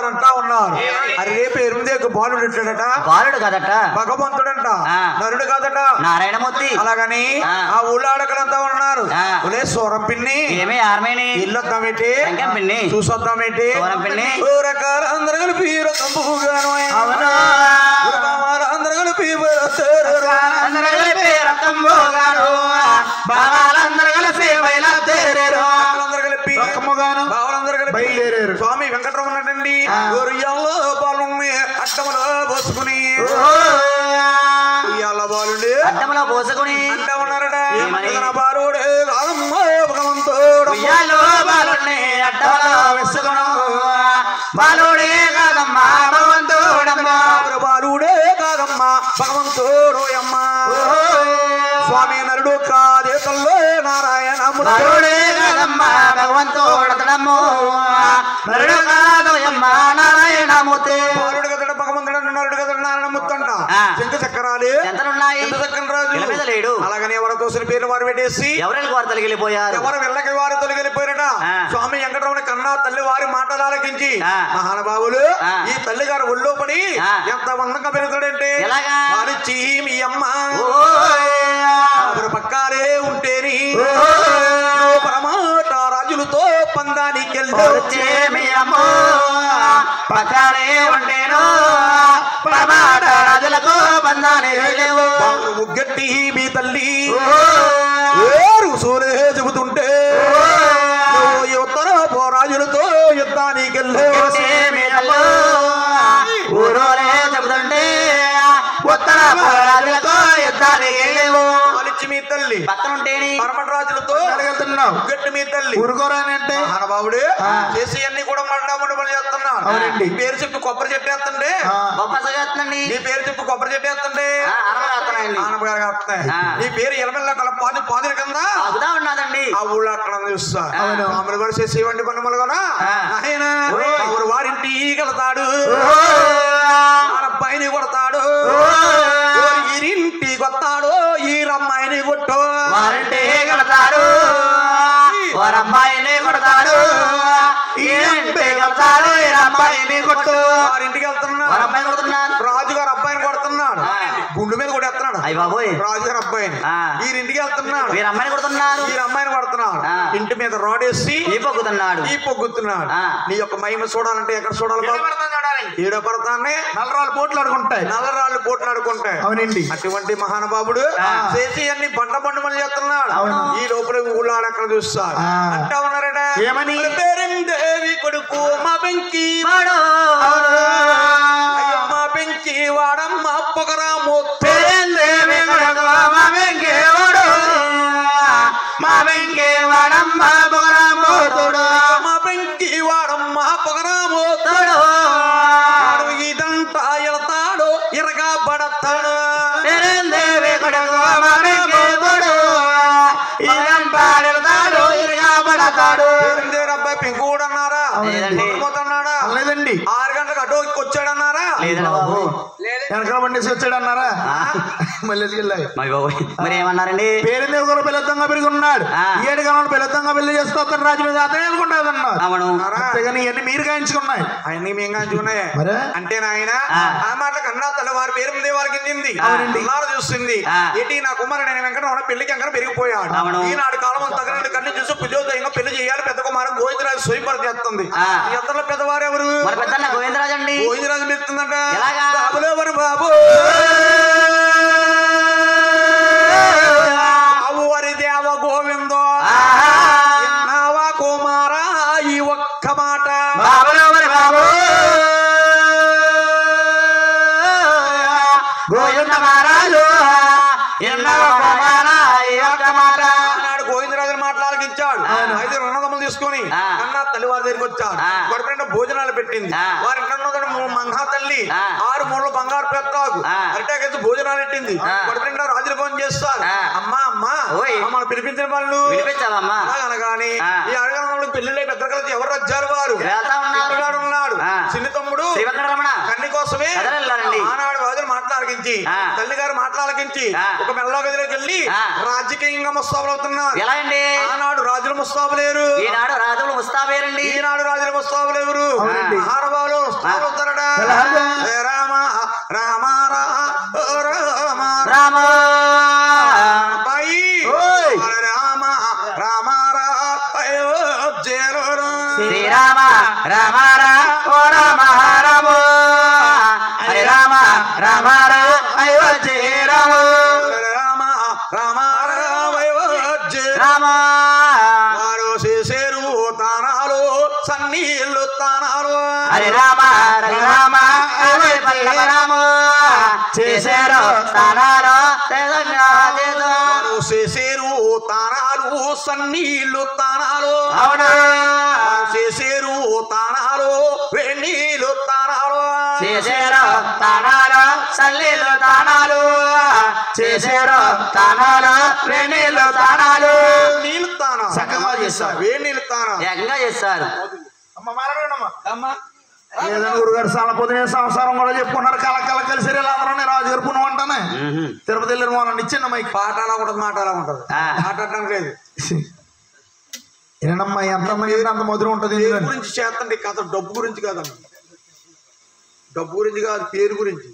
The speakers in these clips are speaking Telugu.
వారు అంటా ఉన్నారు అది రేపు ఎనిమిది బాలుడు ఎట్టాడట బాలుడు కదట భగవంతుడంట ఆ. నరుడు కాదట నారాయణమూర్తి అలాగని ఆ. ఆ ఊళ్ళో ఆడకడంతా ఉన్నారు ఆ. ఒలే సూరం పిన్ని ఏమి ఆర్మేని ఇల్లు వద్దామేంటి శంకం పిన్ని చూసొద్దామేంటి సూరం పిన్ని ఓ రకాల అందరు కలిపి రకంపుగాను అవును అందరు కలిపి బయలుదేరారు. అందరూ కలిపి రక్తం పోగారు బావాలందరూ కలిసి బయలుదేరారు అందరు కలిపి రకముగాను బావలందరూ కలిపి బయలుదేరారు. స్వామి వెంకటరమణ అండి గొర్రెల్లో పాలుని అట్టములో పోసుకుని ఉయ్యాల బాలుండి అడ్డములో పోసుకుని అంటా ఉన్నారట ఏమని? ఇతన బాలుడే రాదమ్మ భగవంతుడు ఉయ్యాలో బాలుడిని అడ్డములో వేసుకును బాలుడే కాదమ్మా భగవంతుడమ్మా బాబుల బాలుడే కాదమ్మ భగవంతుడు అమ్మ స్వామి నరుడు కాదే తల్లో నారాయణ బాలుడే కాదమ్మా భగవంతుడతడమ్ము నరుడు కాదోయమ్మ నారాయణమూర్తి బాలుడు కదడ భగవంతుడు అంట, నరుడు కదడ నారాయణ ముత్తంట ఆ. శంఖ చక్రాలు ఎంతనున్నాయి ఎంత చక్కని రాజు ఇళ్ళ మీద లేడు అలాగని ఎవరో తోసిన పేరు వారు పెట్టేసి ఎవరికి వార్తలు వెళ్ళిపోయారు ఎవరు వెళ్ళకి వారు తొలగిపోయారట ఆ. స్వామి వెంకటరమణ కన్నా తల్లి వారి మాటలు ఆలకించి ఆ. మహానుభావులు ఆ. ఈ తల్లి గారు ఒళ్ళో పడి ఆ. ఎంత వందంగా పెరుగుతాడంటే ఎలాగా? వారిచ్చి మీ అమ్మ ఓయ్. ఎవరు పక్కారే ఉంటేని పరమాట రాజులతో పందానికి వచ్చే మీ అమ్మో పక్కనే ఉండేను ప్రమాణ రాజులకు బంధాన్ని లేవు ముగ్గట్టి మీ తల్లి ఏరు సూరే చెబుతుంటే నువ్వు యువతర రాజులతో యుద్ధానికి వచ్చే మీ అమ్మో ఊరోలే చెబుతుంటే ఉత్తర రాజులకు యుద్ధానికి లేవు పాలిచ్చి మీ తల్లి పక్కనుంటేని పరమట రాజులతో వెళ్తున్నావు ముగ్గట్టి మీ తల్లి ఊరుకోరాని అంటే మహానుభావుడు చేసి అన్ని కూడా మండమని పని చేస్తున్నాడు అవునండి. నీ పేరు చెప్పి కొబ్బరి చెట్టు వేస్తుంటే ఆ, గొప్ప సగత్నండి నీ పేరు చెప్పి కొబ్బరి చెట్టు వేస్తుంటే అరవరాత్తున్నాయండి ఆనపగారు వస్తాయి ఆ. నీ పేరు ఎలమెల్ల కల పాది పాదిన కింద అగుదా ఉన్నదండి ఆ ఊళ్ళో అక్కడ చూస్తా అవును. మామూలు కూడా చేసేవంటి పనుమలు కూడా ఆ. ఆయన ఎవరు వారింటి వెళతాడు అబ్బాయిని కొడతాడు ఎవరు ఈరింటి కొత్తాడు ఈ రమ్మాయిని కొట్టు వారంటే కొడతాడు వారమ్మాయిని కొడతాడు ఈయంటే కొడతాడు ఈ అమ్మాయిని కొట్టు వారింటికి వెళ్తున్నాడు వారమ్మాయి కొడుతున్నాడు రాజుగారు అబ్బాయిని కొడుతున్నాడు ఆ. గుండు మీద కొడేస్తున్నాడు అయ్య బాబోయ్ రాజుగారు అబ్బాయిని ఆ. వీరింటికి వెళ్తున్నాడు వీరు అమ్మాయిని కొడుతున్నారు ఈ అమ్మాయిని కొడుతున్నాడు ఆ. ఇంటి మీద రోడేసి ఈ పొక్కుతున్నాడు ఈ పొగ్గుతున్నాడు ఆ. నీ యొక్క మహిమ చూడాలంటే ఎక్కడ చూడాలి బాబు? ఏడో పడతానే నల్లరాళ్ళు పోట్లు ఆడుకుంటాయి నల్లరాళ్ళు పోట్లాడుకుంటాయి అవునండి అటువంటి మహానుభావుడు ఆ. చేసి అన్ని బండ బండమని చేస్తున్నాడు అవును. ఈ లోపల ఊళ్ళో అక్కడ చూస్తారు ఆ. అంటా ఉన్నారట ఏమని? "మన పేరేం దేవి కొడుకు మా పెంకి వాడు అయ్యో, మా పెంకి వాడమ్మ పొగరాము పేరేందేవి కొడుకు మా వెంకేవాడు మా వెంకేవాడమ్మ బొగరామోతుడు మా పెంకి వాడమ్మ పొగరాము తోడు వాడు ఇదంతా ఎడతాడు ఇరగా పడతాడు పేరేందేవి కొడుకు మా వెంకేవాడు ఇదంతా వెళ్తాడు ఇరుగా పడతాడు అబ్బాయి పెంకు కూడా అన్నారా లేదండి. పోతున్నాడా లేదండి ఆరు గంటలకు అటో వచ్చాడన్నారా లేదండి బాబు వెనకాల బండేసి వచ్చాడు అన్నారా మళ్ళీ వెళ్ళాయి మరి బాబు మరి ఏమన్నారండి పేరుదేవి కూడా పిల్లతంగా పెరిగి ఉన్నాడు ఆ. ఈ ఏడు కాలంలో పిల్లతంగా పెళ్లి చేస్తే అతను రాజు మీద అతనే అనుకుంటాడు అన్నారు అవును అంతేగాని ఇవన్నీ మీరు గాయించుకున్నాయి అవన్నీ మేము కాంచుకున్నాయే మరే? అంటే నాయన ఆ. ఆ మాట కన్నా తెల్లవారి పేరు మీద వారికి చెందింది అవునండి. పిల్లాడు చూస్తుంది ఆ. ఏంటి నా కుమారుడు నేను వెంకటరమణ పెళ్లికి అంకర పెరిగిపోయాడు అవును. ఈనాడు కాలం అంతా తగిన కన్ను చూసి పుజోదయంగా పెళ్లి చేయాలి పెద్ద కుమారు గోవిందరాజు స్వయంపర చేస్తుంది ఆ. ఈ ఇద్దరు పెద్దవారు ఎవరు మరి పెద్దన్న గోవిందరాజు అండి గోవిందరాజు మెత్తుందంట ఎలాగా? బాబులు ఎవరు బాబు బాబు వారి దేవ గోవిందో ఆహా. ఎన్నావా కుమారా ఈ ఒక్క మాట బాబులు మరి బాబు గోవింద మహారాజు ఎన్నో కుమారా ఈ ఒక్క మాట ఆనాడు గోవిందరాజు మాట్లాడకిచ్చాడు ఐదు రణదమ్ములు తీసుకొని ఆ. అన్న తల్లి వారి దగ్గరికి వచ్చాడు ఆ. గొడపంట భోజనాలు పెట్టింది ఆ. వారి మంగా తల్లి ఆ. ఆరు మూడు బంగారు పెత్తాకు ఆ. అరిటాకేసి భోజనాలు పెట్టింది ఆ. గొడపంట రాజులు ఫోన్ చేస్తారు ఆ. అమ్మా అమ్మా ఓయ్. మమ్మల్ని పిలిపించిన వాళ్ళు వినిపించావమ్మా అనగాని ఆ. ఈ అడగడంలో పెళ్లిళ్ళై పెద్ద కలిసి ఎవరు వచ్చారు వారు వెళ్తా ఉన్నారు. పిల్లగాడు ఉన్నాడు ఆ. చిన్ని తమ్ముడు శ్రీ వెంకటరమణ కన్ని కోసమే కదలెళ్ళారండి. ఆనాడు రాజులు మాట్లాడకించి ఆ. తల్లి గారు మాట్లాడకించి ఆ. ఒక మెల్ల గదిలోకి వెళ్ళి ఆ. రాజకీయంగా ముస్తాబులు అవుతున్నారు ఎలా అండి ఆనాడు రాజులు ముస్తాబులేరు ఈనాడు రాజులు ముస్తాబేరండి ఈనాడు రాజులు ముస్తాబులు ఎవరు అవునండి. మహానుభావులు వస్తారడా ఎలాగా? ఏ రామ రామ రా ఓ రామ రామ బాయి ఓయ్. రామ రామ రా అయోధ్యలో రా. శ్రీరామ రామ రా ఓ రామ రామ హరే రామ రామ రా అయోధ్య రామ రామ రామ రా అయోధ్య రామ వారు చేసేరు తానాలు సన్నీళ్ళు తానాలు హరే రామ హరే రామ హరే పల్లవ రామ చేశారు స్థానాలు వారు చేసేరు తానాలు సన్నీళ్ళు తానాలు అవునా వారు చేసేరు తానాలు వెన్నీళ్ళు తానాలు చేశారు తానాలు సల్లీలు తానాలు చేశారు తానాలు వెన్నీళ్ళు తానాలు నీళ్ళు తానా చక్కగా చేస్తారు. వేణీళ్ళు తానా ఏకంగా చేస్తారు అమ్మ మాట్లాడమ్మా ఏదైనా గురుగారు చాలా పొద్దునే సంసారం కూడా చెప్పుకున్నారు కల కల కలిసి అందరూ రాజు జరుపుకున్నాం అంటానే తిరుపతి వెళ్ళిన వాళ్ళని ఇచ్చిండి మైక్ పాట అలా ఉంటుంది మాట అలా ఉంటుంది ఆ. మాట్లాడడం లేదు ఏనమ్మా ఎంత మంది అంత మధురం ఉంటుంది పేరు ఇందులో. గురించి చేస్తండి కథ డబ్బు గురించి కాదమ్మా డబ్బు గురించి కాదు పేరు గురించి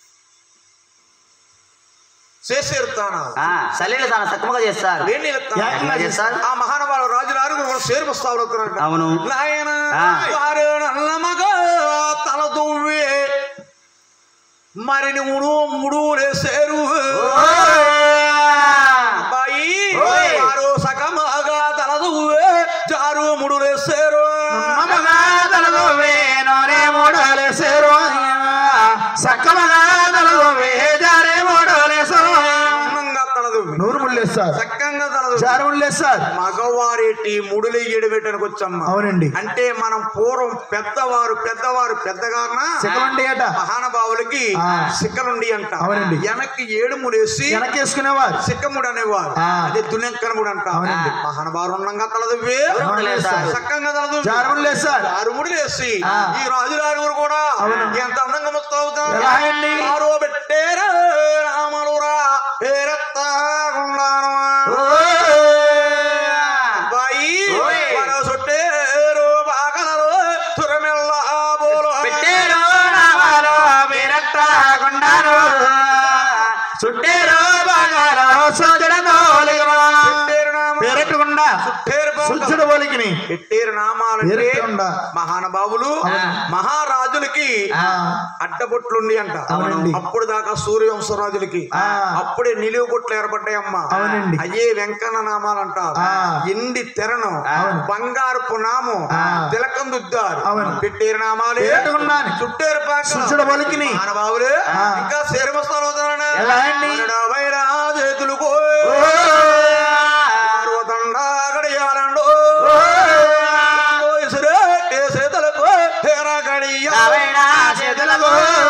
చేసేరు తానా ఆ, సల్లీలు తాను సక్రమంగా చేస్తారు వేణీళ్ళు తానా ఏకంగా చేస్తారు ఆ మహానుభావులు రాజులారు కూడా సేరు పుస్తావులు అవుతున్నారంట అవును నాయన ఆ. వారు నల్లమగా తల దువ్వే మరి ముడు ముడులేసేరు అబ్బాయి ఓయ్. వారు సగమగా తల దువ్వే జారు ముడులేసేరు అందంగా తల దువ్వి నూరు ముళ్ళేస్తారు చక్కగా తల దువ్వి చారు ముళ్ళేస్తారు మగవారేటి ముడులు ఎడబెట్టడానికి వచ్చమ్మా అవునండి అంటే మనం పూర్వం పెద్దవారు పెద్దవారు పెద్దగాన సెకండ్ ఏట మహానుభావులకి ఆ. సిక్కలుండి అంట అవునండి. వెనక్కి ఏడు ముడేసి వెనకేసుకునేవారు సిక్కముడు అనేవారు ఆ. అదే దునెక్కనముడు అంట అవునండి. మహానుభావులు ఉండంగా తలదువ్వి ముడులేస్తారు. చక్కగా తలదువ్వి చారు ముళ్ళేస్తారు ఆరుముడి వేసి ఆ. ఈ రాజులారు కూడా అవును. ఎంత అందంగా ముస్తావుతారు ఎలా అండి? ఆరో పెట్టేరా రామలురా పేరెత్తాకున్నాను బాయి ఓయ్. మన చుట్టేరు బాగలలో తురమెల్ల బోలో పెట్టేరు నామాలు మీరట్టాకుండారు చుట్టేరు బాగాలు సోదరతో పెట్టేరు నామ పేరెట్టకుండా చుట్టేరు బాగ- సుచ్చుడు పోలికిని పెట్టేరు నామాలంటే పేరెట్టకుండా మహానుభావులు మహారాజులకి ఆ, అడ్డబొట్లుండి అంట అవునండి. అప్పుడు దాకా సూర్యవంశరాజులకి ఆ. అప్పుడే నిలువు బొట్లు ఏర్పడ్డాయమ్మా అవునండి. అయ్యే వెంకన్న నామాలంటారు ఆ. ఎండి తెరను అవును. బంగారపు నాము ఆ. తిలకందుద్దారు అవును. పెట్టేరు నామాలే పేరెట్టుకున్నాను. చుట్టేరు పాకలు. సుచ్చుడు పోలికిని మహానుభావులు ఆ. ఇంకా శరీరమస్తాలు అవుతారనే ఎలా అండి? చేతులు దండా గడియాలండు చేతులకు తెర గడియ చేతులకు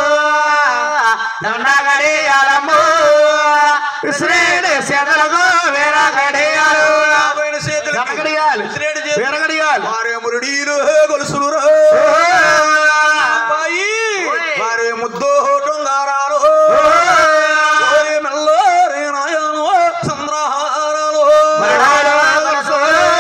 దండగడియాలమ్ము విసిరేడు చేతులకు వేర గడియాలు యాభైన చేతులకి వెనకడియాలి విసిరేడు చేతులు. వేరగడియాలి వారే మురుడీలు గొలుసులు రా. అబ్బాయి వారే ముద్దు టొంగారాలు వారే మెల్లోరే నాయను చంద్రహారాలు మరణాలు గొలుసు,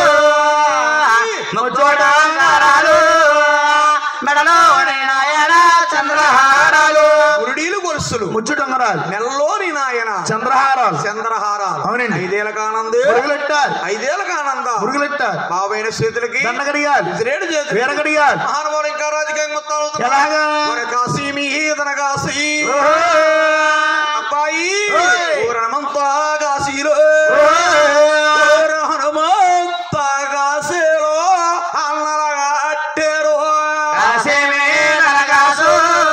ముచ్చోటాంగారాలు, మెడలో నాయన చంద్రహారాలు మురుడీలు గొలుసులు ముచ్చుటంగరాలు మెల్లోని నాయన చంద్రహారాలు చంద్రహారాలు అవునండి. ఐదేళ్ళకి ఆనందే మురుగులెట్టారు ఐదేళ్ళకి ఆనంద మురుగులెట్టారు బాబైన చేతులకి దండగడియాలి విసిరేడు చేతులు వేరగడియాలి మహానుభావులు ఇంకా రాజకీయం మొత్తం ఎలాగా కాశీ మీ తన కాశీ అబ్బాయి ఓయ్. ఊరమంతా కాశీలో ఊర హనుమంత కాశీలో అన్నలగా అట్టేరు కాసేమే నరకాసు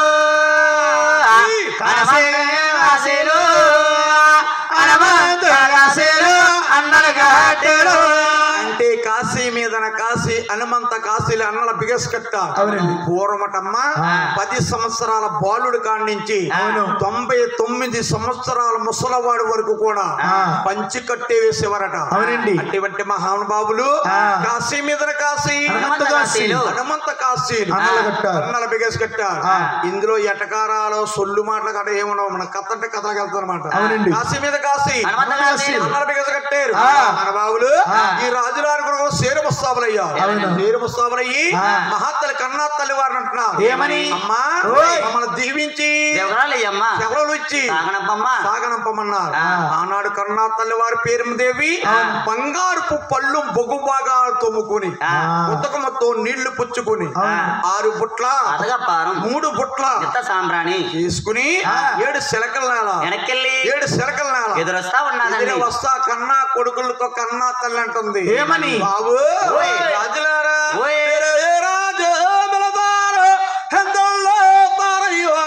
కాసేమే కాసేలు హనుమంత కాసేలు అన్నలు కాటేరు అంటే కాశీ మీదన కాశీ హనుమంత కాశీలు అన్నల బిగస్ కట్టారు అవునండి. పూర్వమటమ్మ ఆ. పది సంవత్సరాల బాలుడు కాడి నుంచి అవును. తొంభై తొమ్మిది సంవత్సరాల ముసలవాడు వరకు కూడా ఆ. పంచి కట్టే వేసేవారట అవునండి. అటువంటి మహానుభావులు ఆ. కాశీ మీదన కాశీ హనుమంత కాశీలు హనుమంత కాశీ అన్నలు కట్టారు. అన్నల బిగస్ కట్టారు ఆ. ఇందులో ఎటకారాలు సొల్లు మాటలు కట్ట ఏముండవు మన కథ అంటే కథలకు వెళ్తారు అనమాట అవునండి. కాశీ మీద కాశీ హనుమంత కాశీలు అన్నల బిగస్ కట్టారు ఆ. మహానుభావులు ఆ. ఈ రాజులారు కూడా సేరు ముస్తాబులు ముస్తాబులయ్యారు అవును. పేరు ముస్తాబులయ్యి ఆ. మహాత్తలి కన్నా తల్లి వారిని అంటున్నారు ఏమని? అమ్మా ఓయ్. మమ్మల్ని దీవించి దేవరాలయ్యమ్మ సెలవులు ఇచ్చి సాగనప్పమ్మ సాగనంపమన్నారు ఆ. ఆనాడు కన్నా తల్లి వారి పేరు దేవి బంగారుపు పళ్ళు బొగ్గు బాగా తోముకుని ఆ. ఉతకమతో నీళ్లు పుచ్చుకుని అవును. ఆరు బుట్ల అతగప్పారం మూడు బుట్ల చిత్త సాంబ్రాణి తీసుకుని ఏడు శిలకల నేల వెనక్కెళ్ళి ఏడు శిలకల నేల ఎదురొస్తా ఉన్నదండి ఎదురే వస్తా కన్నా కొడుకులతో కన్నా తల్లి అంటుంది ఏమని? బాబు ఓయ్. రాజులారా ఓయ్. మీరు ఏ రాజు వెళతారు? ఎందల్లో తారయ్యా?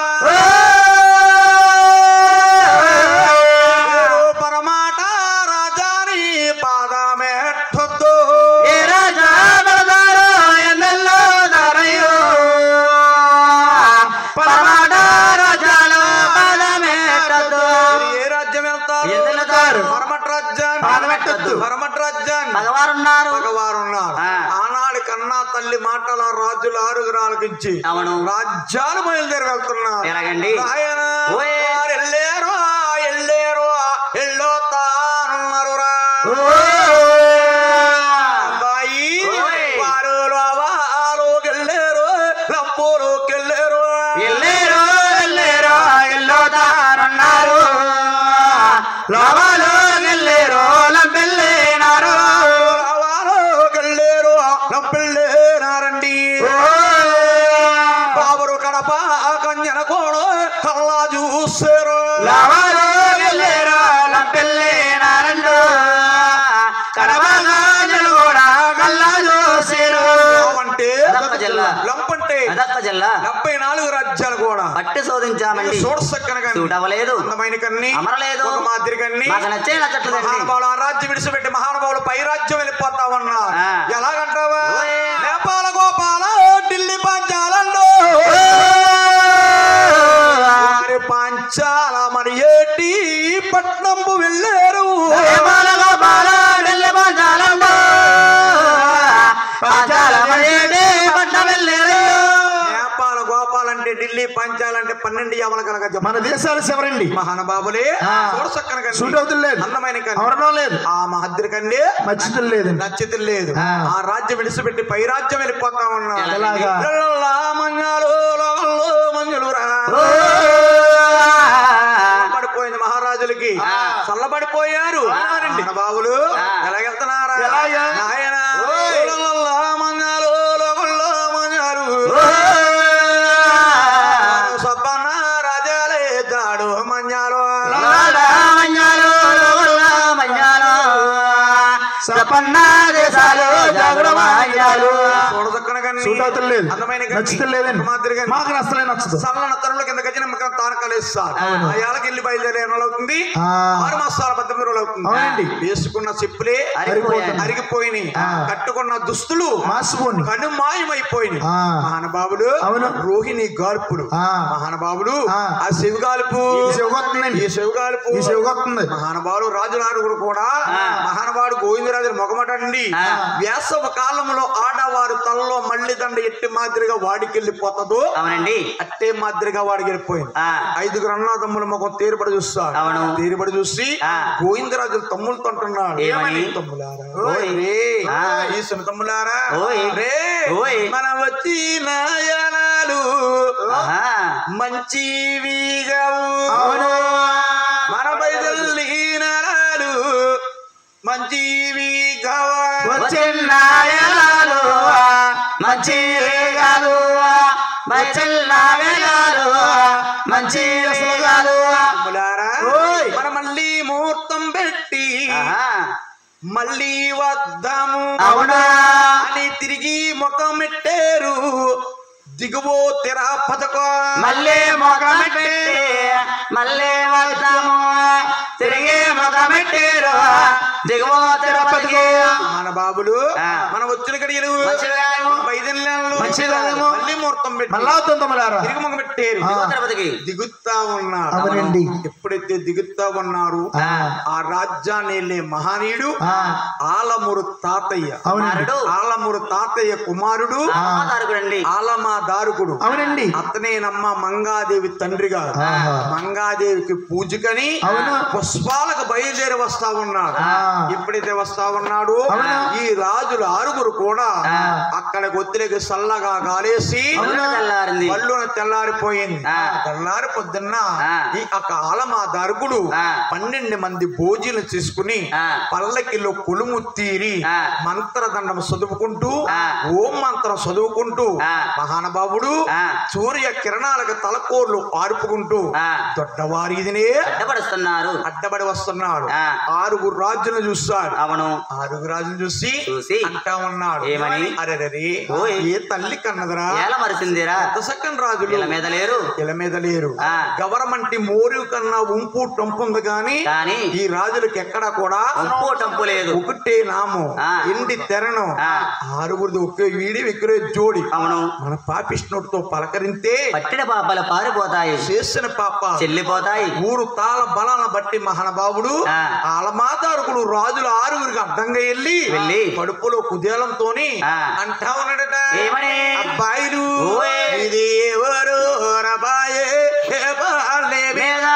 మీరు పరమాట రాజాని పాదమెట్టొద్దు. ఏ రాజా బలదారో ఎన్నెల్లో దారయ్యో పరమాట రాజాలో పాదమెట్టొద్దు. మీరు ఏ రాజ్యం వెళ్తారు ఎందుకు వెళ్తారు? పరమట రాజ్యాన్ని పాదమెట్టొద్దు. పరమట రాజ్యాన్ని మగవారున్నారు మగవారు ఉన్నారు ఆ. ఆనాడు కన్నా తల్లి మాటల రాజులు ఆరుగురు ఆలకించి అవును రాజ్యాలు బయలుదేరి వెళ్తున్నారు ఎలాగండి ఆయన ఓయ్. వారు ఎల్లేరు ఎల్లేరు ఎల్లోతానున్నారు రా అబ్బాయి ఓయ్. వారు వారు గెల్లేరు లంపూరు కెళ్ళేరు ఎల్లేరో ఎల్లేరో ఎల్లో దారున్నారు లోవాలో ఎల్లేరో లంపెళ్ళేనారు వారు గెల్లేరు లంపెళ్ళేనారండి బాబరు కడప కంజన కోడు కల్లా చూసారు లోవాలో ఎల్లేరో లంపెళ్ళేనారండు కడవగాజలు కూడా కల్లా చూసేరు అంటే అదొక్క జిల్లా. లంపంటే అదక్క జిల్లా డెబ్బై నాలుగు రాజ్యాలు కూడా పట్టి శోధించామండి చూడసక్కనగా సూట్ అవ్వలేదు అందమైన కన్ని అమరలేదు ఒక మాదిరి కన్ని మాకు నచ్చే నచ్చట్లేదండి మహానుభావులు ఆ రాజ్యం విడిచిపెట్టి మహానుభావులు పై రాజ్యం వెళ్ళిపోతా ఉన్నారు ఆ. ఎలాగంటావా ఓయ్. నేపాల గోపాల ఢిల్లీ పంచాలండు వారి పంచాల మరి ఏటి పట్నంపు వెళ్ళారు బాల గోపాల ఢిల్లీ పంచాలండు పంచాల మరేడే పట్నం వెళ్ళేరు నేపాల గోపాల్ అంటే ఢిల్లీ పంచాలంటే పన్నెండు యమల కనుక మన దేశాలు శివరండి మహానుభావులే ఆ. చూడసక్కన సూట్ అవుతుంది లేదు అందమైన కన్ను. అవరణం లేదు ఆ మహద్రి కండి మచ్చితులు లేదండి నచ్చితే లేదు ఆ. ఆ రాజ్యం విడిచిపెట్టి పై రాజ్యం వెళ్ళిపోతా ఉన్నారు ఎలాగా? లల్లల్లా మంజాలు లవల్లో మంజులు రా. చల్లబడిపోయింది మహారాజులకి చల్లబడిపోయారు బాబులు ఆ. ఎలాగెళ్తున్నారా ఎలాగా? నాయనా ఓయ్. లల్లల్లా మంజాలు లవల్లో మంజాలు సబ్బన్న రాజాలే దాడు మంజాలు సపన్నా దేశాలు జగడమాయాలు చూడదక్కన కానీ సూట్ అవుతుంది లేదు అందమైన నచ్చితే లేదండి మాదిరిగా మాకు నచ్చలే నచ్చదు సల్లన తరుల కింద గజన ముఖం తారకలేస్తారు ఆ ఏళ్ళకి వెళ్ళి బయలుదేరి ఎన్ని రోజులు అవుతుంది ఆ. ఆరు మాసాల పద్దెనిమిది రోజులు అవుతుంది అవునండి. వేసుకున్న చెప్పులే అరిగిపోయాయి. అరిగిపోయినాయి ఆ. కట్టుకున్న దుస్తులు మాసిపోండి కనుమాయమైపోయినాయి ఆ. మహానుభావులు అవును. రోహిణి గార్పులు ఆ. మహానుభావులు ఆ. ఆ శివగాల్పు ఈ శివగొత్తుందండి ఈ శివగాల్పు ఈ శివగొత్తుంది మహానుభావులు రాజులారుగుడు కూడా ఆ. మహానుభావుడు గోవిందరాజు మొగమటండి ఆ. వేసవ కాలంలో ఆడవారు తలలో మళ్ళీ దండ ఎట్టి మాదిరిగా వాడికెళ్ళిపోతుందో అవునండి అట్టే మాదిరిగా వాడికి వెళ్ళిపోయింది ఆ, ఐదుగురు అన్నదమ్ముల ముఖం తేరుబడి చూస్తాడు అవును. తేరుబడి చూసి ఆ. గోవిందరాజు తమ్ములతో అంటున్నాడు ఏమని? తమ్ములారా ఓయ్. రే ఆ. ఈశ్వర తమ్ములారా ఓయ్. రే ఓయ్. మన వచ్చి నయనాలు ఆహా. మంచివిగా అవును. మన బయదల్లి నరాలు మంచివి కావా వచ్చిన్నాయలాలు మంచి కాదు వచ్చిన వేలాలు మంచి కాదు తమ్ములారా ఓయ్. మన మళ్ళీ ముహూర్తం పెట్టి ఆహా. మళ్ళీ వద్దాము అవునా అని తిరిగి ముఖం పెట్టారు దిగువో తెర పథకం మళ్ళీ మొగమెట్టి మళ్ళీ వద్దాము తిరిగి మొగమెట్టారు దిగువ తిరుపతికి మన బాబులు ఆ. మనం వచ్చిన గడియలు మంచిర్యాలము. బైదెల్లాలు మంచిర్యాలము. మళ్ళీ ముహూర్తం పెట్టి మళ్ళా అవుతుంది తమ్ములారా తిరిగి ముఖం పెట్టారు ఆ. దిగువ తిరుపతికి దిగుతా ఉన్నారు అవునండి ఎప్పుడైతే దిగుతా ఉన్నారు ఆ. ఆ రాజ్యాన్ని వెళ్ళే మహనీయుడు ఆ. ఆలమూరు తాతయ్య అవునండి కుమారుడు ఆలమూరు తాతయ్య కుమారుడు ఆమాదారుకుడండి ఆలమా దారుకుడు అవునండి అతనేనమ్మ మంగాదేవి తండ్రి గారు ఆహా. మంగాదేవికి పూజకని అవును. పుష్పాలకు బయలుదేరి వస్తా ఉన్నాడు ఆ. ఎప్పుడైతే వస్తా ఉన్నాడు అవునా? ఈ రాజులు ఆరుగురు కూడా ఆ. అక్కడికి ఒత్తిడికి చల్లగా గాలేసి అవునా? తెల్లారింది. వల్లున తెల్లారిపోయింది ఆ. తెల్లారి పొద్దున్న ఆ. ఈ ఒక ఆలమా దర్గుడు ఆ. పన్నెండు మంది భోజనం చేసుకుని ఆ. పల్లకిలో కొలుము తీరి ఆ. మంత్రదండం చదువుకుంటూ ఆ. ఓం మంత్రం చదువుకుంటూ ఆ. మహానుభావుడు ఆ. సూర్య కిరణాలకు తలకోర్లు పారుపుకుంటూ ఆ. దొడ్డవారిదినే అడ్డపడుస్తున్నారు అడ్డబడి వస్తున్నాడు ఆ. ఆరుగురు రాజులను చూస్తాడు అవును ఆరుగురు రాజులు చూసి చూసి అంటా ఉన్నాడు ఏమని? అరెరరే ఓయ్. ఏ తల్లి కన్నదరా ఏల మరిసిందిరా దశకన్ రాజులు వీళ్ళ మీద లేరు ఇల మీద లేరు ఆ. గవర్నమెంట్ మోరు కన్నా ఉంపు టొంపు ఉంది కానీ కానీ ఈ రాజులకి ఎక్కడా కూడా ఉంపు టంపు లేదు ఒకటే నాము ఆ. ఎండి తెరను ఆ. ఆరుగురిది ఒకే వీడి విక్రే జోడి అవును మన పాపిష్ణుడితో పలకరింతే పట్టిన పాపాలు పారిపోతాయి చేసిన పాప చెల్లిపోతాయి ఊరు తాళ బలాలను బట్టి మహానుభావుడు ఆ. ఆలమాతారకుడు రాజులు ఆరుగురికి అడ్డంగా వెళ్ళి వెళ్ళి కడుపులో కుదేలంతోని ఆ. అంటా ఉన్నాడట ఏమని? అబ్బాయిలు ఓయ్. ఇది ఎవరు రబాయే ఏ బాలే మీద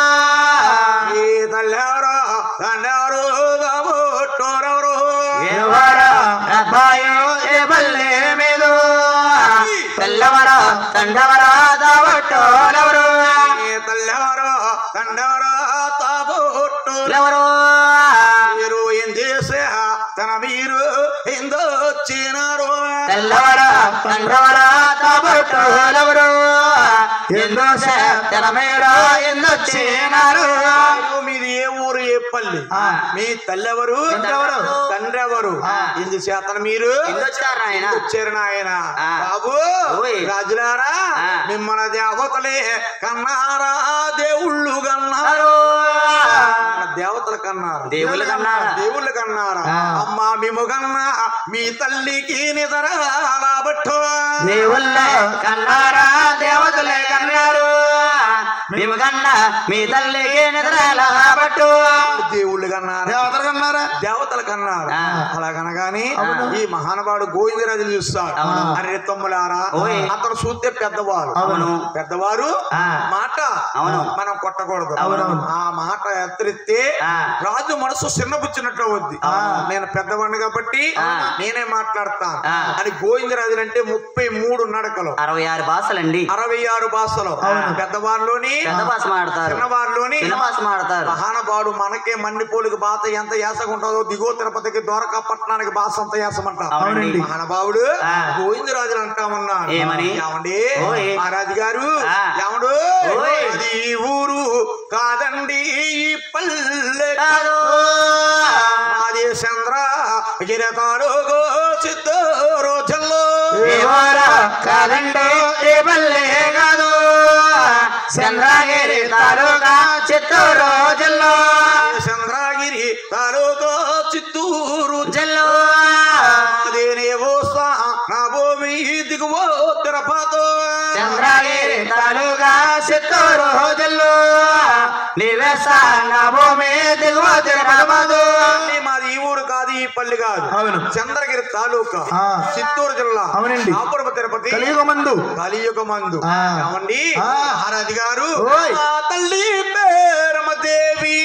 ఈ తల్లెవరో తండెవరో కాబోట్టోరెవరో ఎవరా అబ్బాయో ఏ బల్లే మీదో తెల్లవరా తండవరా దావట్టోలెవరు ఈ తల్లెవరో తండెవరో తాబోట్టోరెవరో ఎవరు మీరు ఏం చేసే తన మీరు ఎందొచ్చినారు తెల్లవరా తండ్రవరా దావట్టోలెవరు ఎందో తెర మీద ఎందొచ్చినారు మీరు మీది ఏ ఊరు ఏ పల్లి ఆ. మీ తల్లెవరు తండ్రెవరు? తండ్రి ఎవరు ఆ. ఇందు చేతన మీరు ఎందొచ్చారు నాయన వచ్చారు నాయన ఆ. బాబు ఓయ్. రాజులారా ఆ. మిమ్మల్ని దేవతలే కన్నారా దేవుళ్ళు కన్నారు మన దేవతలు కన్నారు దేవుళ్ళు కన్నారా? దేవుళ్ళు కన్నారా ఆ. అమ్మా మేము కన్నా మీ తల్లికి నిద్రబట్టు దేవుళ్ళ కన్నారా దేవతలే కన్నారు మేము కన్నా మీ తల్లికి నిద్రలా పట్టు దేవుళ్ళు కన్నారా దేవతలు కన్నారా దేవతలు కన్నారు ఆ. అలాగనగాని అవును. ఈ మహానుభావుడు గోవిందరాజు చూస్తాడు అవును. అరే తమ్ములారా ఓయ్. అతను చూస్తే పెద్దవారు అవును. పెద్దవారు ఆ. మాట అవును. మనం కొట్టకూడదు అవునవును. ఆ మాట ఎత్తరిస్తే ఆ. రాజు మనసు చిన్నబుచ్చినట్టు అవుద్ది అవును. నేను పెద్దవాడిని కాబట్టి ఆ. నేనే మాట్లాడతాను ఆ. అని గోవిందరాజు అంటే ముప్పై మూడు నడకలు అరవై ఆరు భాషలండి అరవై ఆరు భాషలు పెద్దవారిలోని పెద్ద భాష మాడతారు చిన్నవారిలోని చిన్న భాష మాడతారు మహానుభావుడు మనకే మన్నిపోలికి బాత ఎంత యాసగుంటుందో దిగువ తిరుపతికి ద్వారకా పట్టణానికి బాస అంత యాసమంటారు అవునండి. మహానుభావుడు ఆ. గోవిందరాజులు అంటా ఉన్నాడు ఏమని? ఏమండి ఓయ్. మహారాజు గారు ఆ. ఏమండు ఓయ్. అది ఈ ఊరు కాదండి ఈ పల్లె కాదు. మాది చంద్ర గిరతాడు చిత్తూరు జిల్లా దేవరా కాదండి ఏ పల్లె కాదు చంద్రగిరి తాలూకా చిత్తూరు జిల్లా చంద్రగిరి తాలూకా చిత్తూరు జిల్లా అదేనేవో నా భూమి దిగువ తిరుపతి చంద్రగిరి తాలూకా చిత్తూరు జిల్లా నీవే నా భూమి దిగువ తిరుపతి మాది ఈ ఊరు కాదు ఈ పల్లి కాదు అవును. చంద్రగిరి తాలూకా ఆ. చిత్తూరు జిల్లా అవునండి. అపూర్వ తిరుపతి కలియుగ మందు కలియుగ మందు ఆ. ఏమండి ఆ. మహారాజు గారు ఓయ్. మా తల్లి పేరమదేవి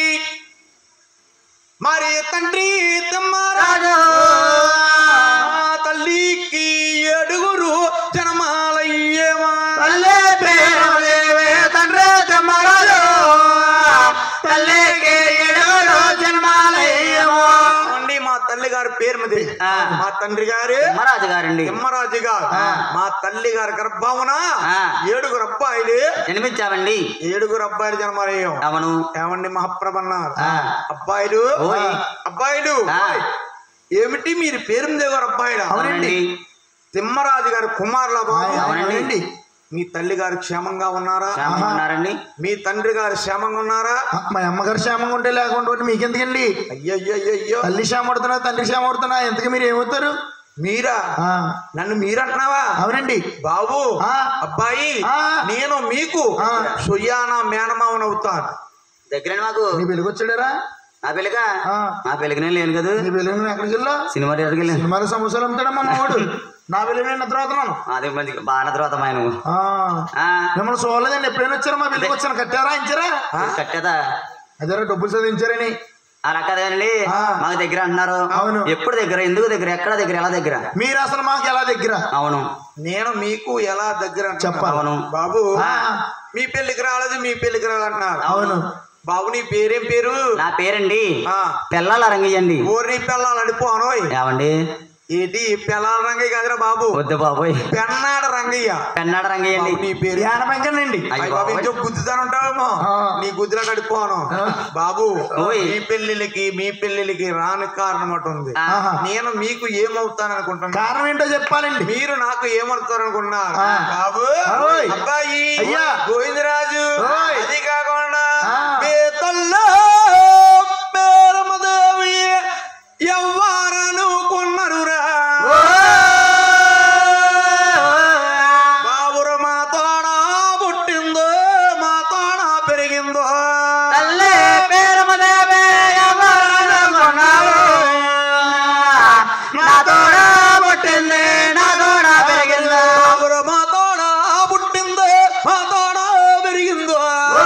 మరి తండ్రి తమ్మారాజు మా తల్లికి ఏడుగురు జనమాలయ్యేమా పల్లె ప్రేమదేవే తండ్రి తమ్మరాజు తల్లికి ఏడుగురు జన్మాలయ్యేమో అండి మా తల్లి గారి పేరు మీద ఆ. మా తండ్రి గారు తిమ్మరాజు గారండి తిమ్మరాజు గారు ఆ. మా తల్లి గారి గర్భమున ఆ. ఏడుగురు అబ్బాయిలు జన్మించామండి ఏడుగురు అబ్బాయిలు జన్మరయ్యం అవును ఏమండి మహాప్రభ అన్నారు ఆ. అబ్బాయిలు ఓయ్. అబ్బాయిలు ఆ. ఏమిటి మీరు పేరుందే గారు అబ్బాయిలా అవునండి తిమ్మరాజు గారి కుమారుల బాబు అవునండి. మీ తల్లి గారు క్షేమంగా ఉన్నారా క్షేమంగా ఉన్నారండి మీ తండ్రి గారు క్షేమంగా ఉన్నారా ఆ, మా అమ్మగారు క్షేమంగా ఉంటే లేకుండా ఉంటే మీకెందుకండి అయ్యయ్యో తల్లి క్షేమ పడుతున్నా తండ్రి క్షేమ పడుతున్నా ఎంతకు మీరు ఏమవుతారు మీరా ఆ, నన్ను మీరంటున్నావా అవునండి బాబు ఆ. అబ్బాయి ఆ. నేను మీకు ఆ. సుయానా మేనమావనవుతాను దగ్గర మాకు నీ వెలుగొచ్చాడరా నా పెళ్ళిగా ఆ. నా పెళ్ళికి నేను లేను కదా నీ వెలుగు నువ్వు ఎక్కడికి వెళ్ళా సినిమా థియేటర్కి వెళ్ళాను సినిమాలు సమోసాలు అమ్ముతాడమ్మా మా వాడు నా వెలుగు నేను నిద్రపోతున్నాను అదే మంచి బాగా తర్వాత మా నువ్వు ఆ, ఆ, మిమ్మల్ని చూడలేదండి ఎప్పుడైనా వచ్చారా మా వెలుగు వచ్చాను కట్టారా ఇచ్చారా కట్టేదా అదే డబ్బులు చదివించారని అలా కదండి ఆ. మాకు దగ్గర అంటున్నారు అవును. ఎప్పుడు దగ్గర ఎందుకు దగ్గర ఎక్కడ దగ్గర ఎలా దగ్గర మీరు అసలు మాకు ఎలా దగ్గర అవును నేను మీకు ఎలా దగ్గర అంటున్నా? చెప్పాలి. అవును బాబు ఆ, మీ పెళ్లికి రాలేదు మీ పెళ్లికి రాలంటున్నారు అవును బాబు నీ పేరేం పేరు నా పేరండి ఆ పిల్లల రంగయ్యండి ఊరి పిల్లలు అడిపోనోయ్ ఏమండి ఏంటి పిల్లల రంగయ్య కదరా బాబు వద్దు బాబోయ్ పెన్నాడ రంగయ్య పెన్నాడ రంగయ్యండి బాబు నీ పేరు జ్ఞానమంగనండి అయ్య అయ్య బాబు బాబోయ్. ఇంకో గుద్దుతాను ఉంటావేమో ఆ. నీ గుద్దులో గడిపోను బాబు ఓయ్. మీ పెళ్లిళ్ళకి మీ పెళ్లిళ్ళకి రాని కారణం ఒకటి ఉంది ఆ. ఆహా. నేను మీకు ఏమవుతాను అనుకుంటున్నా కారణం ఏంటో చెప్పాలండి మీరు నాకు ఏమవుతారు అనుకున్నారు ఆ. బాబు ఓయ్. అబ్బాయి అయ్యా. గోవిందరాజు ఓయ్. అది కాకుండా ఆ. మీ తల్లో పేరమదేవి ఎవ్వరనుకున్నరురా బాబురు మా తోడ పుట్టిందో మా తోడ పెరిగిందో తల్లే పేరమదేవే ఎవరనుకున్నారు? నా తోడ పుట్టింది నా తోడ పెరిగింది బాబురు మా తోడ పుట్టిందో మా తోడ పెరిగిందో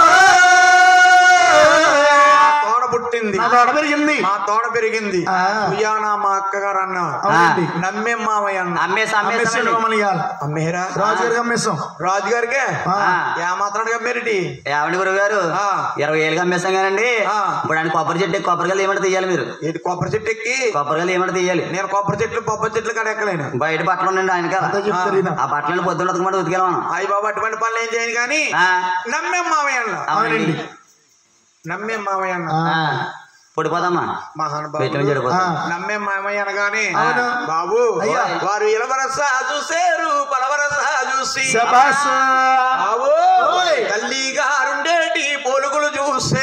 తోడ పుట్టింది నా తోడ పెరిగింది మా తోడ పెరిగింది ఆ. ఉయ్యానా మా అక్కగారు అన్న అవునండి నమ్మే మావయ్య అన్న అమ్మేసి అమ్మేసాడు అమ్మేసి మమ్మల్ని ఇవాళ అమ్మేరా రాజుగారికి అమ్మేసాం రాజుగారికే ఆ. ఏమాత్రాడు కమ్మేరిటి ఏమండి గురువు గారు ఆ. ఇరవై ఏళ్ళకి అమ్మేస్తాం కానండి ఆ. ఇప్పుడు ఆయన కొబ్బరి చెట్టు కొబ్బరికాయలు ఏమంటే తీయాలి మీరు ఏంటి కొబ్బరి చెట్టు ఎక్కి కొబ్బరికాయలు ఏమంటే తీయాలి నేను కొబ్బరి చెట్లు కొబ్బరి చెట్లు కాడ ఎక్కలేను బయట బట్టలు ఉండండి ఆయన కదా అంతా చెప్తారు ఈయన. ఆ బట్టలను పొద్దున్న ఉతకమంటే ఉతికెళ్ళం మనం అయ్యి బాబు అటువంటి పనులు ఏం చేయను కానీ ఆ, నమ్మే మావయ్య అన్న అవునండి నమ్మే మావయ్య అన్న ఆ. ఆ, పొడిపోదమ్మా మహానుభావుడు పెట్టిన చెడిపోతాం ఆ. నమ్మే మామయ్య అనగానే అవును. బాబు అయ్యా. వారు ఇలవరస చూసేరు పలవరస చూసి శబాస్ బాబు ఓయ్. తల్లి గారుండేటి పోలుగులు చూసే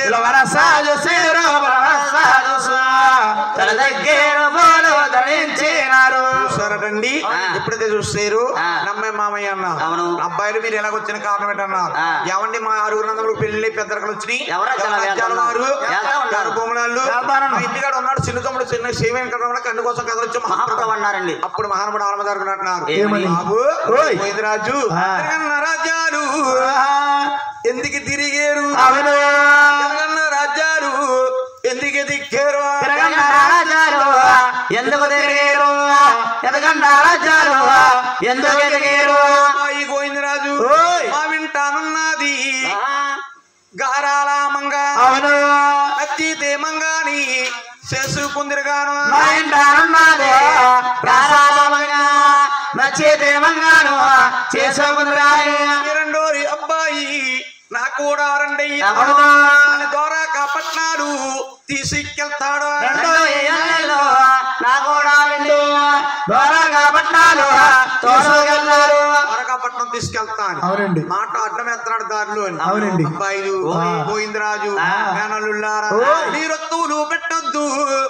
తల దగ్గర బోలు ధరించినారు చూసారటండి ఆ. ఎప్పుడైతే చూసారు ఆ. నమ్మే మామయ్య అన్న అవును. అబ్బాయిలు మీరు ఎలా వచ్చిన కారణం ఏంటన్నారు ఆ. ఏమండి మా ఆరుగురు నందములు పెళ్లి పెద్దరకలు వచ్చినాయి ఎవరు వచ్చారు? ఎవరు వచ్చారు వారు వెళ్తా ఉన్నారు. ఎవరు భూములాళ్ళు వెళ్తారన్న. మా ఇంటికాడ ఉన్నాడు చిన్న తమ్ముడు చిన్న సేవేం కట్టడం కన్ను కోసం కథ వచ్చి మహాప్రభు అన్నారండి అప్పుడు మహానుభావుడు ఆలమదారు అంటున్నారు ఏమని? బాబు ఓయ్. రాజు ఆ. రాజ్యాలు ఎందుకు తిరిగేరు అవును తెలంగాణ రాజ్యాలు ఎందుకు దిక్కారు తిరగండి రాజాలు ఎందుకు తిరిగారు ఎదగండి రాజాలు ఎందుకు ఎదిగారు అమ్మాయి గోవిందరాజు ఓయ్. మా వింటానున్నది గారాల మంగ అవును నచ్చితే మంగాని చేసుకుందిరుగాను మా ఇంటానున్నది రాసాలమగా నచ్చేదే మంగాను చేసుకుందిరాయి రెండోరి అబ్బాయి నా కూడా రండయ్య ఎవరు? మన ద్వారా కాపట్నాలు తీసుకెళ్తాడు రెండో ఏళ్ళలో నా కూడా వెళ్ళి దూరంగా పట్టాలు తోసుకెళ్ళారు ద్వారకాపట్నం తీసుకెళ్తాను అవునండి మాట అడ్డం ఎత్తాడు దారిలో అని. అవునండి. అబ్బాయిలు ఓయ్. గోవిందరాజు ఆ. మేనల్లుళ్ళారా ఓయ్. నీరొత్తులు పెట్టొద్దు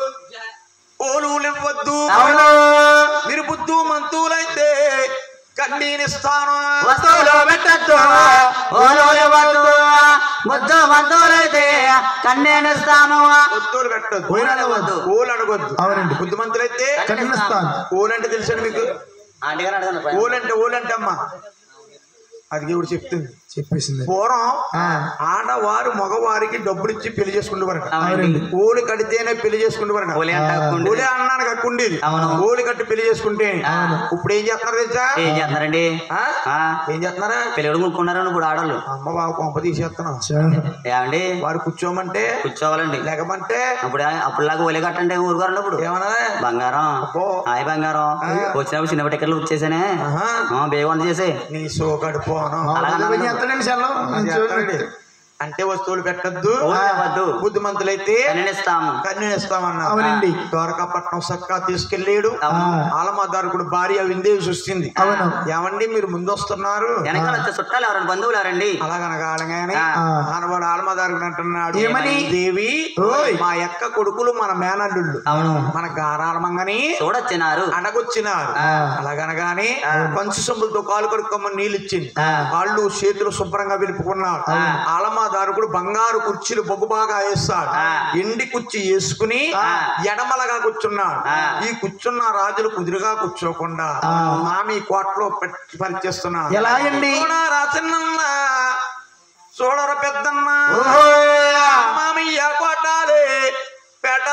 ఓలులు ఇవ్వద్దు అవును మీరు బుద్ధు మంతులైతే కన్నీనిస్తాను వస్తువులు పెట్టద్దు ఓలు ఇవ్వద్దు ముద్దు మందులైతే కన్నేనిస్తాను ఒత్తులు పెట్టొద్దు ఓయలు ఇవ్వద్దు. ఓలు అడగొద్దు అవునండి. బుద్ధిమంతులైతే కన్నిస్తాను ఓలు అంటే తెలుసండి మీకు ఆంటీ గారు అడగండి ఓలు అంటే ఓలు అంటే అమ్మా అది దేవుడు చెప్తుంది చెప్పేసింది పూర్వం ఆ. ఆడవారు మగవారికి డబ్బులు ఇచ్చి పెళ్లి చేసుకుంటేవారట అవునండి ఓలు కడితేనే పెళ్లి చేసుకుంటేవారట ఓలి అంటాకుండి ఓలే అన్నానికి అక్కుండేది అవును. ఓలి కట్టి పెళ్లి చేసుకుంటే అవును. ఇప్పుడు ఏం చేస్తున్నారు తెలుసా ఏం చేస్తున్నారండి ఆ? ఆ, ఏం చేస్తున్నారా పిల్లడు ముక్కున్నారు ఇప్పుడు ఆడవాళ్ళు అమ్మ బాబు కొంప తీసేస్తున్నాం ఏమండి వారు కూర్చోమంటే కూర్చోవాలండి లేకమంటే అప్పుడు అప్పుడులాగా ఒలి కట్టండి ఊరుకోరండి అప్పుడు ఏమన్నా బంగారం అబ్బో. హాయ్ బంగారం వచ్చినప్పుడు చిన్న టికెట్లు బుక్ చేసానే ఆహా. బేగ వంట చేసి నీ సో కడుపోను ఎంతండి సెలవు అంటే వస్తువులు పెట్టద్దు ఓలు ఇవ్వద్దు బుద్ధిమంతులైతే కన్నేనిస్తాము కన్యనిస్తామన్నా అవునండి. ద్వారకాపట్నం సక్కా తీసుకెళ్ళాడు అవును. ఆలమాదారుకుడు భార్య విందేవి సృష్టింది అవును. ఏమండి మీరు ముందు వస్తున్నారు వెనకాల వచ్చే చుట్టాలు ఎవరండి బంధువులు ఎవరండి అలాగనగానే ఆ. ఆనవాడు ఆలమాదారుకుడు అంటున్నాడు ఏమని? దేవి ఓయ్. మా యొక్క కొడుకులు మన మేనల్లుళ్ళు అవును మన గారాలమంగని చూడొచ్చినారు అడగొచ్చినారు ఆ. అలాగనగానే పంచు సొమ్ములతో కాలు కడుక్కోమని నీళ్ళు ఇచ్చింది ఆ. కాళ్ళు చేతులు శుభ్రంగా విలుపుకున్నారు ఆ. ఆలమాదారుకుడు బంగారు కుర్చీలు బొగ్గుబాగా వేస్తాడు ఆ. ఎండి కుర్చీ వేసుకుని ఆ. ఎడమలగా కూర్చున్నాడు ఆ. ఈ కూర్చున్న రాజులు కుదురుగా కూర్చోకుండా మామి కోటలో పెట్టి పరిచేస్తున్నారు ఎలా అండి చూడరా చిన్నన్న చూడర పెద్దన్న మామయ్య కోటాలే పేట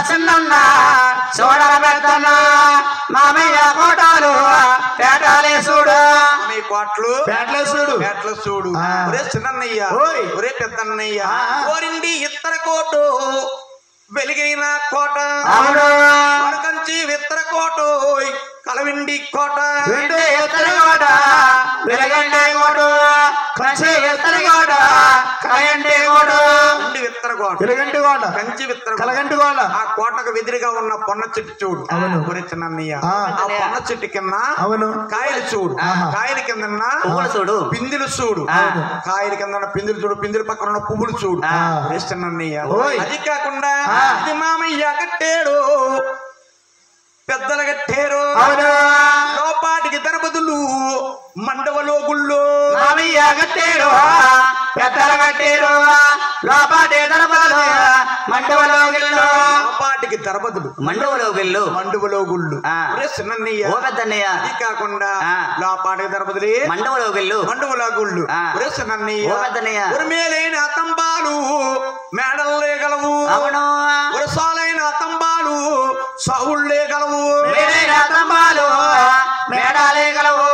చిన్న చూడర పెద్దన్న మామయ్య కోటాలు పేటాలే చూడు మీ కోట్లు పేటలేసుడు పేట్ల చూడు ఆ. ఒరే చిన్నయ్య ఓయ్. ఒరే పెద్దన్నయ్య ఆ. ఓరిండి ఇత్తర కోటు వెలిగైన కోట అవును వడకంచి విత్తర కోట కలవిండి కోట వెండి ఎత్తడి కోట వెలగండి కోటు కంచి ఎత్తడి కోట కయండి కోటు ఇండి విత్తర కోట తిరగంటి కోట కంచి విత్తర కోట. కలగంటి కోట ఆ కోటకు వెదిరిగా ఉన్న పొన్న చెట్టు చూడు అవును. ఒరే చిన్నయ్య ఆ. ఆ పొన్న చెట్టు కింద అవును కాయలు చూడు ఆహా. కాయల కింద పువ్వులు చూడు పిందులు చూడు అవును. కాయల కింద ఉన్న పిందులు చూడు పిందుల పక్కన ఉన్న పువ్వులు చూడు ఆ. వేస్తున్నయ్య ఓయ్. అది కాకుండా ఆ. ఇది మామయ్య కట్టాడు పెద్దలు కట్టారు అవును లోపాటికి ధనపదులు మండవలో గుళ్ళు మామయ్య కట్టేరు పెద్దల కట్టేరు లోపాటి దళపదలు మండవలో గిల్లు లోపాటికి ధనపదులు మండవలో గిల్లు మండువలో గుళ్ళు ఆ. ఒరే చిన్నయ్య ఓ పెద్దన్నయ్య అది కాకుండా ఆ. లోపాటికి ధనపదులే మండవలో గిల్లు మండువలో గుళ్ళు ఆ. ఒరే చిన్నయ్య ఓ పెద్దన్నయ్య ఉరిమేలైన అతంబాలు మేడల్లే గలవు అవును ఉరసాలైన అతంబాలు సావుళ్ళే గలవు మేడైన తంబాలు మేడాలే గలవు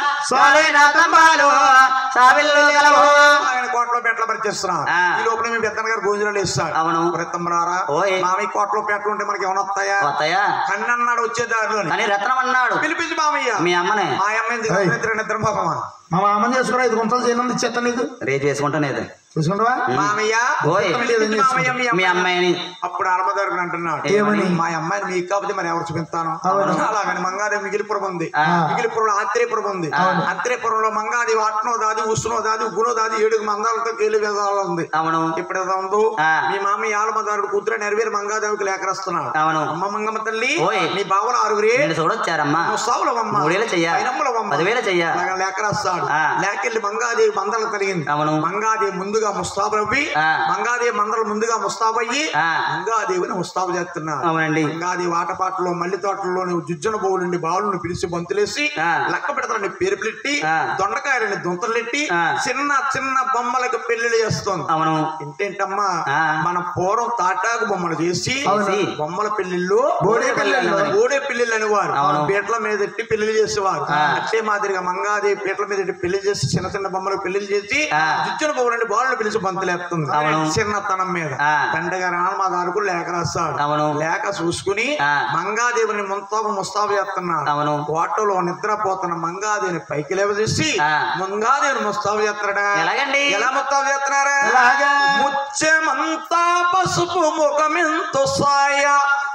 సోలైన తంబాలు సావిల్లు గలవు ఆయన కోటలో పేటలో పరిచేస్తున్నాం ఆ. ఈ లోపల మీ పెద్దన్న గారు భోజనాలు ఇస్తాడు అవును. వృత్తమ్మరారా ఓయ్. మామయ్య కోటలో పేటలు ఉంటే మనకి ఏమైనా వస్తాయా వస్తాయా కన్నన్నాడు వచ్చే దారిలోని కానీ రత్నం అన్నాడు పిలిపించి మామయ్య మీ అమ్మనే మా అమ్మాయిని ఏయ్. నిద్ర నిద్ర పాపమా మా మామని చేసుకురా ఐదు గుంటలు చేయనంది ఇచ్చేస్తా నీకు రేపు చేసుకుంటానేది చూసుకుంటావా మామయ్య ఓయ్. పిలిపించి మామయ్య మీ మీ అమ్మాయి. అమ్మాయిని అప్పుడు ఆడమదారు అంటున్నాడు ఏమని? మా అమ్మాయిని మీకు కాకపోతే మరి ఎవరు చూపిస్తాను అవును. అలాగని మంగాదేవి మిగిలిపురం ఉంది ఆ. మిగిలిపురంలో ఆత్రేయపురం ఉంది ఆత్రేయపురంలో మంగాదేవి అట్నో దాది ఉష్ణో దాది గుణో దాది ఏడుగు మందాలతో కేలి వేదాలు ఉంది అవును ఇప్పుడు ఏదో ఉందో ఆ. మీ మామయ్య ఆలమదారుడు కూతురు నెరవేరు మంగాదేవికి లేకరస్తున్నాడు అవును అమ్మ మంగమ్మ తల్లి ఓయ్. నీ బావలు ఆరుగురే నేను చూడొచ్చారమ్మా సావులవమ్మ మూడేళ్ళు చెయ్య పదివేలు చెయ్య లేకరాస్తాడు ఆ. లేకెళ్ళి మంగాదేవి మందలు కలిగింది అవును మంగాదేవి ముందుగా ముస్తాబవ్వి ఆ. మంగాదేవి మందలు ముందుగా ముస్తాబయ్యి ఆ. మంగాదేవిని ముస్తాబు చేస్తున్నారు అవునండి మంగాదేవి ఆటపాటలో మల్లి తోటల్లోని జుజ్జన బోవులుండి బావులను పిలిచి బంతులేసి ఆ. లెక్క పెడతారని పేరు పెట్టి ఆ. దొండకాయలని దుంతలెట్టి ఆ. చిన్న చిన్న బొమ్మలకు పెళ్లిళ్ళు చేస్తుంది అవును ఏంటేంటమ్మా ఆ. మన పూర్వం తాటాకు బొమ్మలు చేసి అవును. బొమ్మల పెళ్లిళ్ళు బోడే పెళ్ళిళ్ళు. బోడే పెళ్లిళ్ళు అనేవారు అవును. పీటల మీద ఎట్టి పెళ్లి చేసేవారు ఆ. అట్లే మాదిరిగా మంగాదేవి పీటల మీద ఎట్టి పెళ్లి చేసి చిన్న చిన్న బొమ్మలకు పెళ్లి చేసి ఆ. జుచ్చున బొమ్మలని బాలు పిలిచి బంతులేస్తుంది అవును. చిన్నతనం మీద ఆ. తండ్రి గారు ఆనమాదారుకు లేఖ రాస్తాడు అవును. లేఖ చూసుకుని ఆ. మంగాదేవిని ముంతాబు ముస్తాబు చేస్తున్నాడు అవును కోటలో నిద్రపోతున్న మంగాదేవిని పైకి లేవదీసి ఆ. మంగాదేవిని ముస్తాబు చేస్తున్నాడా ఎలాగండి? ఎలా ముస్తాబు చేస్తున్నారా ఎలాగా? ముత్యమంతా పసుపు ముఖమెంతో సాయ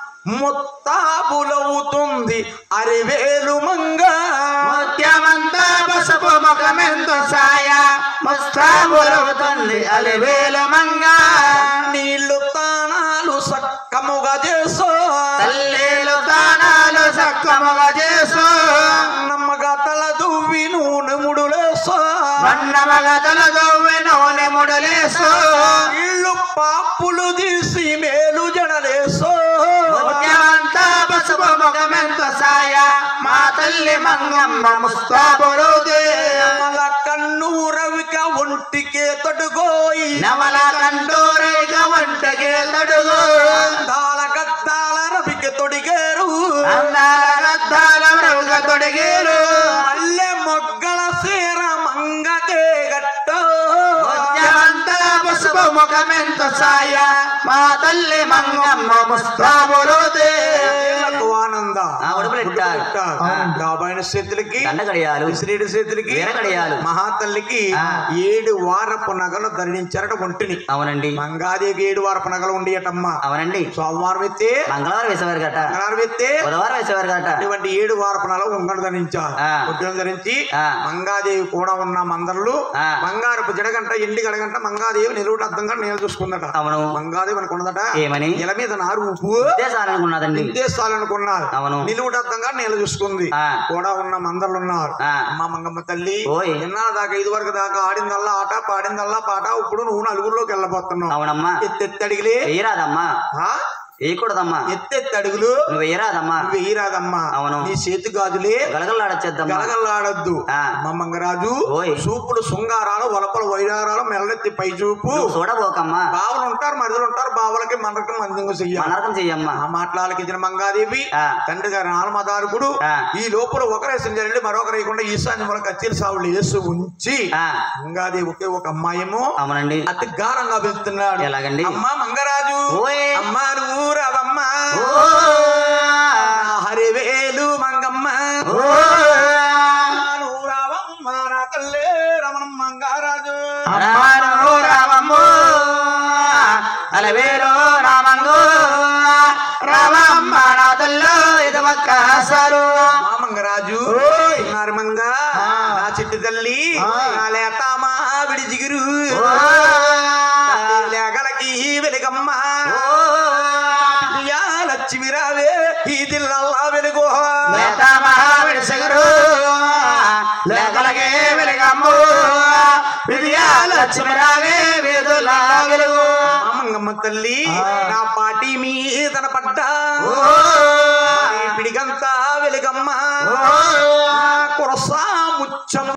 ముత్తాబులవుతుంది అరివేలు మంగ ముత్యమంతా పసుపు ముఖమెందు సాయ ముస్తాబులవుతుంది అలివేలు మంగ నీళ్లు తానాలు సక్కముగా చేసో తల్లిలు తానాలు సక్కముగా చేసు నమ్మగా తల దువ్వి నూనె ముడులేసో మన్నమగ తలదొవ్వె నూనె ముడలేసు ఇళ్ళు పాపులు తీసి మేలు జడలేసో ముత్యమంతా పసుపు ముఖమెందు సాయ మా తల్లి మంగమ్మ ముస్తాబులుదే నమల కన్ను రవిక ఒంటికే తొడుగోయి నవల కండూరైక వంటకి తడుగు అందాల గద్దాల రవికి తొడిగేరు అందాల గద్దాల మృగ తొడిగేరు మల్లె మొగ్గల సీర మంగకే గట్టో ముత్యమంతా పసుపు ముఖమెంత సాయ మా తల్లి మంగమ్మ ముస్తాబులుదే ఏళ్ళకు ఆనంద ఆ, ఉడుపులు ఇట్టారు. రాబాయిన చేతులకి దండ గడియాలు విసిరేడు చేతులకి వీర గడియాలు మహాతల్లికి ఆ. ఏడు వారపు నగలు ధరించారట ఒంటిని అవునండి మంగాదేవికి ఏడు వారపు నగలు ఉండేటమ్మా అవునండి సోమవారం ఎత్తే మంగళవారం వేసేవారు గట మంగళవారం ఎత్తే బుధవారం వేసేవారు గట ఇటువంటి ఏడు వారపు నగలు ఉంగరం ధరించారు ఆ. ఒడ్డును ధరించి ఆ. మంగాదేవి కూడా ఉన్న మందరులు ఆ. బంగారపు జడగంట ఎండి గడగంట మంగాదేవి నిలువుట అద్దంగా నేల చూసుకుందట అవును మంగాదేవి అనుకున్నదట ఏమని ఇల మీద నారు ఉప్పు ఉద్దేశాలనుకున్నదండి ఉద్దేశాలనుకున్నారు అవును. నిలువుటద్దంగా నేల చూసుకుంది ఆ. కూడా ఉన్న మందరులు ఉన్నారు ఆ. అమ్మ మంగమ్మ తల్లి ఓయ్. ఎన్నా దాకా ఇది వరకు దాకా ఆడిందల్లా ఆట పాడిందల్లా పాట ఇప్పుడు నువ్వు నలుగురిలోకి వెళ్ళబోతున్నావు అవునమ్మా ఎత్తెత్తి అడిగిలే చెయ్యరాదమ్మా ఆ? వేయకూడదమ్మా ఎత్తెత్తి అడుగులు నువ్వు వేయరాదమ్మా నువ్వు వెయ్యరాదమ్మా అవును. నీ చేతి గాజులే గలగలాడచ్చేద్దమ్మా గలగలాడొద్దు ఆ. మా మంగరాజు ఓయ్. సూపులు శృంగారాలు వలపల వైరారాలు మెల్లెత్తి పై చూపు నువ్వు చూడబోకమ్మా బావలు ఉంటారు మరుదులు ఉంటారు బావలకి మనకి మందంగా చెయ్యాలి మనరకం చెయ్యమ్మా ఆ మాటలకి ఇచ్చిన మంగాదేవి ఆ. తండ్రి గారి నాలుమదారుకుడు ఆ. ఈ లోపల ఒకరేసం జరిగి మరొకరు వేయకుండా ఈశాన్య మన కచ్చీల సావులు వేసి ఉంచి ఆ, మంగాదేవి ఒకే ఒక అమ్మాయేమో అవునండి అతి గారంగా వెళ్తున్నాడు ఎలాగండి? అమ్మా మంగరాజు ఓయ్. అమ్మారు ఊరదమ్మ ఓ, హరివేలు మంగమ్మ ఓ, ఊరవమ్మ నా తల్లే రమణ మంగారాజు రామను రామమ్ము, అలవేలు రామంగు, రామమ్మ నా తల్లు ఇది ఒక్క సారు. మా మంగరాజు ఉన్నారు మంగ నా చిట్టి తల్లి నా లేతామా విడి జిగురు ఓ, లేగలకి వెలుగమ్మ ఓ, ప్రియా లక్ష్మి రావే ఈ దిల్లల్లా వెలుగు లేత మహావిడి సిగురు, లేకలకే వెలుగమ్ము, విజయాలక్ష్మి రావే వీధుల వెలుగు. మా మంగమ్మ తల్లి నా పాటి మీదన పడ్డా ఓ, పిడిగంతా వెలుగమ్మ ఓ, కురసా ముచ్చం